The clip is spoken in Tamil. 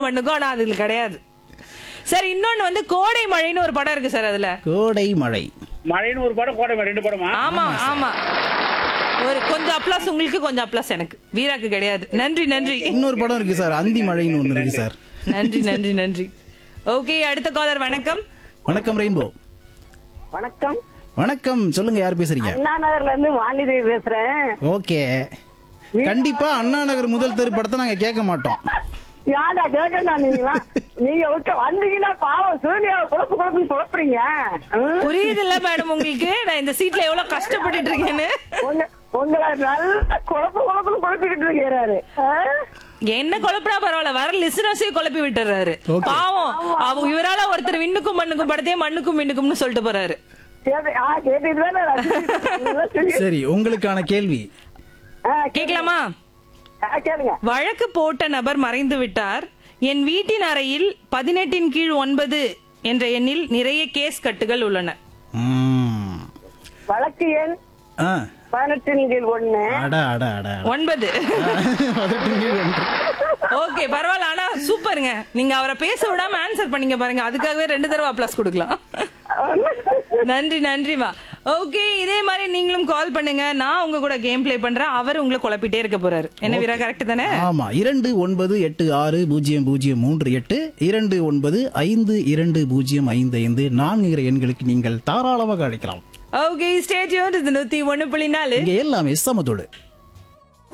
மண்ணுக்கும் ஆனா அதுல கிடையாது சார் இன்னொன்னு வந்து கோடை மழைன்னு ஒரு படம் இருக்கு சார் அதுல கோடை மழை மழைன்னு ஒரு படம் கோடை மழை ரெண்டு படமா ஆமா ஆமா ஒரு கொஞ்சம் அப்ளாஸ் உங்களுக்கு கொஞ்சம் அப்ளாஸ் எனக்கு வீராக்கு கிடையாது நன்றி நன்றி இன்னொரு படம் இருக்கு சார் அந்தி மழைன்னு ஒண்ணு இருக்கு சார் நன்றி நன்றி நன்றி ஓகே அடுத்த காலர் வணக்கம் வணக்கம் ரெயின்போ வணக்கம் வணக்கம் சொல்லுங்க யார் பேசுறீங்க அண்ணா நகர்ல இருந்து வாணிதேவி பேசுறேன் ஓகே கண்டிப்பா அண்ணா நகர் முதல் தெரு படத்தை நாங்க கேட்க மாட்டோம் யாரா கேட்கண்டா நீங்களா நீங்க விட்டு வந்தீங்கன்னா பாவம் சூர்யாவை குழப்பு குழப்பு குழப்புறீங்க ம்? புரியுதுல்ல மேடம் உங்களுக்கு நான் இந்த சீட்ல எவ்வளவு கஷ்டப்பட்டுட்டு இருக்கேன்னு உங்க உங்களை நல்லா குழப்பு குழப்புன்னு குழப்பிக்கிட்டு இருக்கிறாரு ஆ? என்ன குழப்பினா பரவாயில்ல வர லிசனர்ஸையும் குழப்பி விட்டுறாரு Okay. பாவம் அவங்க இவரால ஒருத்தர் விண்ணுக்கும் மண்ணுக்கும் படத்தையே மண்ணுக்கும் மின்னுக்கும்னு சொல்லிட்டு போறாரு கேட்டு- ஆ, கேட்டுட்டு தானே ரசிச்சிட்டு- சரி உங்களுக்கான கேள்வி ஆ, கேட்கலாமா ஆ, கேளுங்க வழக்கு போட்ட நபர் மறைந்து விட்டார் என் வீட்டின் அறையில் பதினெட்டின் கீழ் ஒன்பது என்ற எண்ணில் நிறைய கேஸ் கட்டுகள் உள்ளன ம். வழக்கு எண் ஆ. பதினெட்டின் கீழ் ஒண்ணு அட அட அட அட. ஒன்பது பதினெட்டு கீழ் ஒன்று. ஓகே பரவாயில்ல ஆனா சூப்பருங்க நீங்க அவரை பேச விடாம ஆன்சர் பண்ணீங்க பாருங்க அதுக்காகவே ரெண்டு தடவை பிளஸ் கொடுக்கலாம் நன்றி நன்றிமா ஓகே இதே மாதிரி நீங்களும் கால் பண்ணுங்க நான் உங்க கூட கேம் ப்ளே பண்றேன் அவர் உங்களை குழப்பிட்டே இருக்க போறாரு என்ன வீரா கரெக்ட் தானே ஆமா இரண்டு ஒன்பது எட்டு ஆறு பூஜ்ஜியம் பூஜ்ஜியம் மூன்று எட்டு இரண்டு ஒன்பது ஐந்து இரண்டு பூஜ்ஜியம் ஐந்து ஐந்து நான்கு எண்களுக்கு நீங்கள் தாராளமாக அழைக்கலாம் ஓகே ஸ்டேஜ் இது நூத்தி ஒண்ணு புள்ளி நாலு இங்க எல்லாமே சமத்தோடு